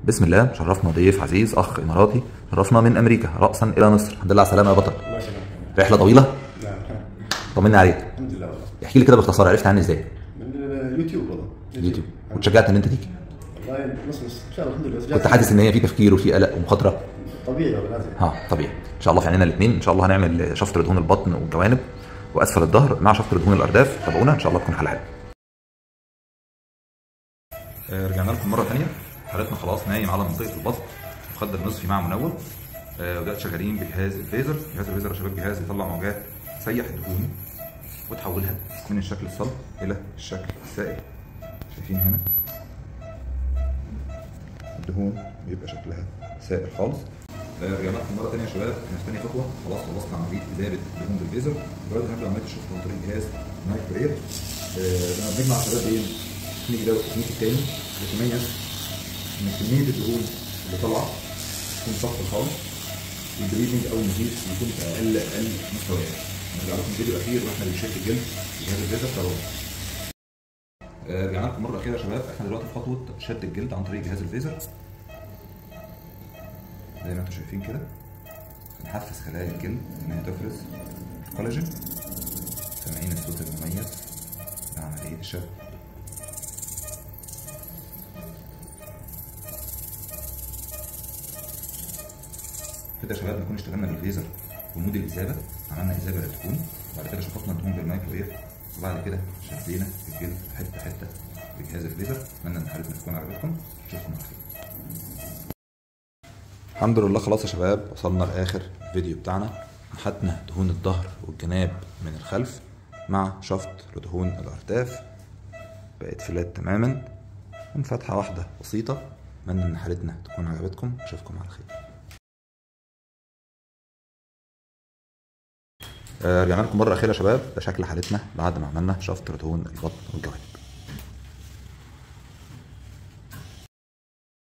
بسم الله شرفنا ضيف عزيز اخ اماراتي شرفنا من امريكا راسا الى مصر الحمد لله على السلامه يا بطل الله يسلمك رحله طويله نعم طمني عليك الحمد لله والله احكي لي كده باختصار عرفت عني ازاي من اليوتيوب والله اليوتيوب وتشجعت ان انت تيجي والله نص نص ان شاء الله الحمد لله كنت حاسس ان هي في تفكير وفي قلق ومخاطره طبيعي والله لازم ها طبيعي ان شاء الله في عينينا الاثنين ان شاء الله هنعمل شفط لدهون البطن والجوانب واسفل الظهر مع شفط لدهون الارداف تابعونا ان شاء الله تكون حلقه حلوه آه، رجعنا لكم مره ثانيه حالتنا خلاص نايم على منطقه البطن مخدر نصفي مع منور آه، ودلوقتي شغالين بجهاز الفيزر جهاز الفيزر يا شباب جهاز يطلع موجات تسيح الدهون وتحولها من الشكل الصلب الى الشكل السائل شايفين هنا الدهون بيبقى شكلها سائل خالص آه، رجعنا لكم مره ثانيه يا شباب احنا في ثاني خطوه خلاص خلصنا عمليه ازاله الدهون بالفيزر دلوقتي هنبدا عمليه الشفط عن طريق جهاز مايكرو اير آه، لما بنجمع يا شباب بين التكنيك ده والتكنيك التاني بيتميز ان كميه الدهون اللي طالعه تكون صف خالص والبريدنج او النزيف بيكون في اقل اقل مستويات هنرجع لكم الفيديو الاخير واحنا بنشد الجلد بجهاز الفيزر تابعونا آه، رجعنا لكم مره اخيره يا شباب احنا دلوقتي في خطوه شد الجلد عن طريق جهاز الفيزر زي ما انتم شايفين كده بنحفز خلايا الجلد ان هي تفرز الكولاجين سامعين الصوت المميز لعمليه الشد كده يا شباب نكون اشتغلنا بالليزر ومود الاذابه عملنا اذابه للدهون وبعد كده شفطنا الدهون بالمايكرويف وبعد كده شدينا الجلد حته حته بجهاز الليزر اتمنى ان حالتنا تكون عجبتكم اشوفكم على خير الحمد لله خلاص يا شباب وصلنا لاخر الفيديو بتاعنا محتنا دهون الظهر والجناب من الخلف مع شفط لدهون الارداف بقت فلات تماما من فتحه واحده بسيطه اتمنى ان حالتنا تكون عجبتكم اشوفكم على خير آه، رجعنا لكم مره اخيره يا شباب ده شكل حالتنا بعد ما عملنا شفط لدهون البطن والجوانب